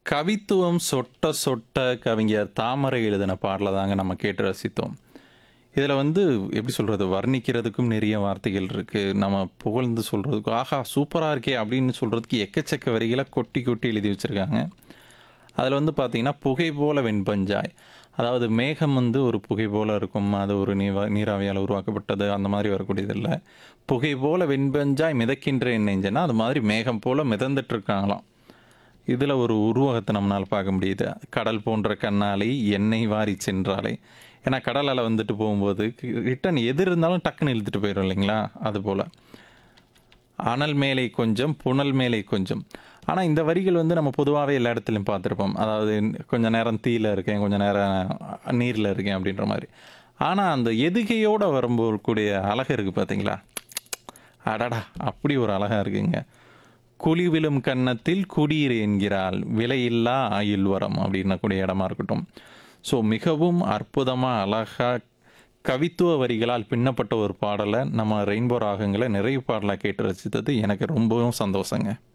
கவித்துவம் சொட்ட சொட்ட கவிஞர் தாமரை எழுதின பாடலை தாங்க நம்ம கேட்டு ரசித்தோம் இதில் வந்து எப்படி சொல்கிறது வர்ணிக்கிறதுக்கும் நிறைய வார்த்தைகள் இருக்குது நம்ம புகழ்ந்து சொல்கிறதுக்கும் ஆஹா சூப்பராக இருக்கே அப்படின்னு சொல்கிறதுக்கு எக்கச்சக்க வரிகளை கொட்டி கொட்டி எழுதி வச்சுருக்காங்க அதில் வந்து பார்த்தீங்கன்னா புகை போல வெண்பஞ்சாய் அதாவது மேகம் வந்து ஒரு புகை போல இருக்கும் அது ஒரு நீவா நீராவியால் உருவாக்கப்பட்டது அந்த மாதிரி வரக்கூடியதில்லை புகை போல வெண்பஞ்சாய் மிதக்கின்றேன் நெஞ்சனா அது மாதிரி மேகம் போல மிதந்துட்டு இருக்காங்களாம் இதில் ஒரு உருவகத்தை நம்மளால் பார்க்க முடியுது கடல் போன்ற கண்ணாலை எண்ணெய் வாரி சென்றாலே ஏன்னா கடல் அலை வந்துட்டு போகும்போது ரிட்டன் எது இருந்தாலும் டக்குன்னு இழுத்துட்டு போயிடும் இல்லைங்களா அது போல் அனல் மேலே கொஞ்சம் புனல் மேலே கொஞ்சம் ஆனால் இந்த வரிகள் வந்து நம்ம பொதுவாகவே எல்லா இடத்துலையும் பார்த்துருப்போம் அதாவது கொஞ்ச நேரம் தீயில் இருக்கேன் கொஞ்ச நேரம் நீரில் இருக்கேன் அப்படின்ற மாதிரி ஆனால் அந்த எதுகையோடு வரும்போது கூடிய அழகு இருக்குது பார்த்தீங்களா அடடா அப்படி ஒரு அழகாக இருக்குங்க குழி விழும் கன்னத்தில் குடியிரு என்கிறாள் விலையில்லா ஆயுள் வரம் அப்படின்னக்கூடிய இடமா இருக்கட்டும் ஸோ மிகவும் அற்புதமாக அழகாக கவித்துவ வரிகளால் பின்னப்பட்ட ஒரு பாடலை நம்ம ரெயின்போ ராகங்களை நிறைய பாடலாக கேட்டு ரசித்தது எனக்கு ரொம்பவும் சந்தோஷங்க